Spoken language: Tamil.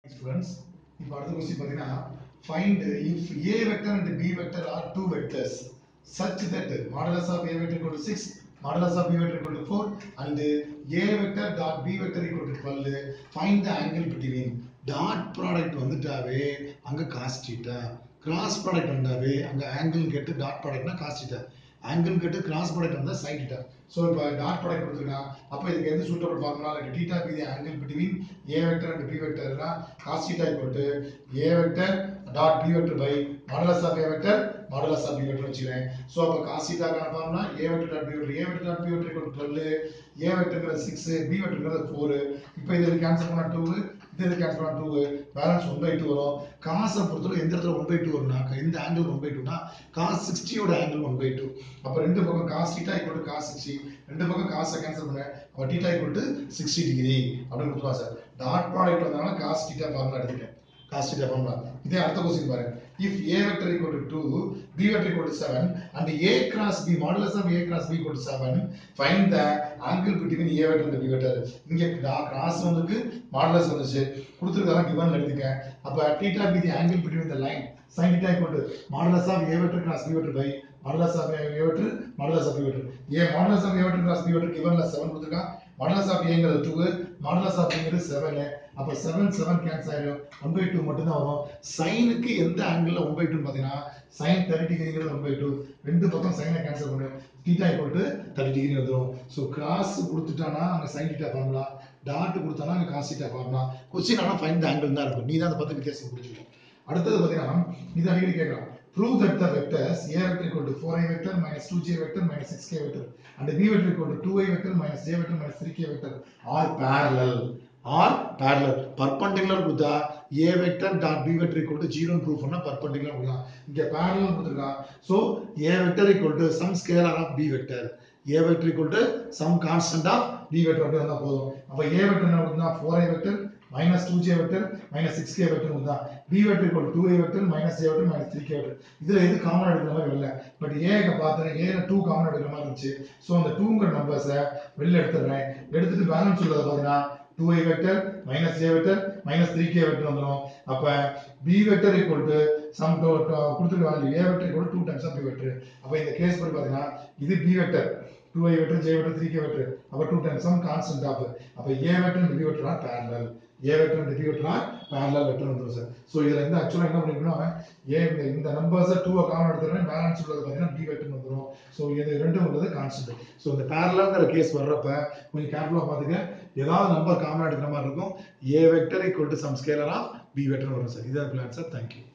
ஸ்டூடெண்ட்ஸ் இப்போ அடுத்த கொஸ்டின் பார்த்தீங்கன்னா find if A vector and B vector are two vectors such that modulus of a vector equal to 6 modulus of b vector equal to 4 and a vector dot b vector equal to 12 find the angle between dot product வந்துட்டாவே அங்க cos theta cross product வந்தாவே அங்க angle கேட்டு dot productனா cos theta angle கேட்டு cross product வந்தா sin theta ஸோ இப்போ டாட் ப்ராடக்ட் கொடுத்துருக்கான் அப்போ இதுக்கு எந்த சூட்டபிள் ஃபார்முலா இருக்கு theta be angle between A vector and B வெக்டர்னா cos theta equal to A vector dot B vector by modulus of A vector modulus of B vector வச்சுக்கிறேன் ஸோ அப்போ காஸ் தீட்டாக்கான formula A vector dot B vector A vector dot B vector equal twelve ஏ வெக்டர்ங்கிறது சிக்ஸ் பி வெக்டர்ங்கிறது ஃபோர் இப்போ இதில் கேன்சல் பண்ணால் டூ இது கேன்சல் பண்ணால் two balance one by two வரும் காசை பொறுத்தவரை எந்த இடத்துல ஒன் பை டூ வரும்னா எந்த ஆங்கிள் ஒன் பை டூனா காஸ் சிக்ஸ்டியோட ஆங்கிள் ஒன் பை டூ அப்போ ரெண்டு பக்கம் cos theta equal to cos sixty ரெண்டு பக்கம் காசை கேன்சல் பண்ண அப்போ theta equal to sixty degree அப்படின்னு கொடுத்துருவா சார் டாட் ப்ராடக்ட் வந்தாலும் காஸ் டீட்டா ஃபார்முலா எடுத்துட்டேன் காஸ் டீட்டா ஃபார்முலா இதே அடுத்த கொஸ்டின் பாருங்க if a vector equal to 2 b vector equal to 7 and a cross b modulus of a cross b equal to 7 find the angle between a vector and b vector இங்க கிராஸ் வந்துருக்கு மாடுலஸ் வந்துச்சு கொடுத்துருக்காங்க கிவன்ல எழுதிக்க அப்ப theta be the angle between the line sin theta equal to modulus of a vector cross b vector by modulus of a vector modulus of b vector a modulus of a vector cross b vector givenல 7 கொடுத்துருக்கான் modulus of a ங்கிறது 2 modulus of b ங்கிறது 7 அப்ப 7 7 கேன்சல் ஆயிடும் 1 by 2 மட்டும் தான் வரும் சைனுக்கு எந்த ஆங்கிள் 1 by 2 பாத்தீங்கன்னா sin 30 டிகிரிங்கிறது 1 by 2 ரெண்டு பக்கம் சைனை கேன்சல் பண்ணு தீட்டா ஈக்குவல் டு 30 டிகிரி வந்துரும் சோ கிராஸ் கொடுத்துட்டானா அங்க sin θ ஃபார்முலா டாட் கொடுத்தானா அங்க cos θ ஃபார்முலா क्वेश्चन ஆனா ஃபைண்ட் தி ஆங்கிள் தான் இருக்கும் நீ தான் அந்த பத்து வித்தியாசம் புரிஞ்சுக்கணும் அடுத்தது பாத்தீங்கன்னா இது அடிக்கடி கேட்கலாம் prove that the vectors a vector equal to 4i vector minus 2j vector minus 6k vector and b vector equal to 2i vector minus j vector minus 3k vector are parallel are parallel perpendicular கொடுத்தா a vector dot b vector equal to 0 prove பண்ணா perpendicular கொடுக்கலாம் இங்க parallel கொடுத்திருக்கான் so a vector equal to some scalar of b vector a vector equal to some constant of b vector அப்படி வந்தா போதும் அப்ப a vector என்ன கொடுத்தா 4i vector minus 2j vector minus 6k vector கொடுத்தா b vector equal to 2i vector minus j vector minus 3k vector இதுல எது காமன் எடுக்கிற மாதிரி வரல பட் a க்கு பார்த்தேன் a ல 2 காமன் எடுக்கிற மாதிரி இருந்துச்சு சோ அந்த 2ங்கற நம்பர்ஸை வெளில எடுத்துறேன் எடுத்துட்டு பேலன்ஸ் உள்ளத பாத்தீங்கன்னா 2i vector minus j vector minus 3k vector வந்துரும் அப்ப b vector equal to sum to கொடுத்துருக்க value a vector equal to 2 times of b vector அப்ப இந்த கேஸ் படி பாத்தீங்கன்னா இது b vector 2i vector j vector 3k vector அப்ப 2 times some constant of அப்ப a vector and b vector are parallel a vector and b vector are parallel vector வந்துரும் சார் சோ இதுல இருந்து ஆக்சுவலா என்ன பண்ணிக்கணும் அவன் a இந்த இந்த நம்பர்ஸ் 2 காமன் எடுத்துறேன் பேலன்ஸ் உள்ளது பாத்தீங்கன்னா b vector வந்துரும் சோ இது ரெண்டும் உள்ளது கான்ஸ்டன்ட் சோ இந்த parallelங்கிற கேஸ் வர்றப்ப கொஞ்சம் கேர்ஃபுல்லா பாத்துக்க ஏதாவது நம்பர் காமன் எடுக்கிற மாதிரி இருக்கும் a vector equal to some scalar of b vector வரும் சார் இதான் ஆன்சர் தேங்க்யூ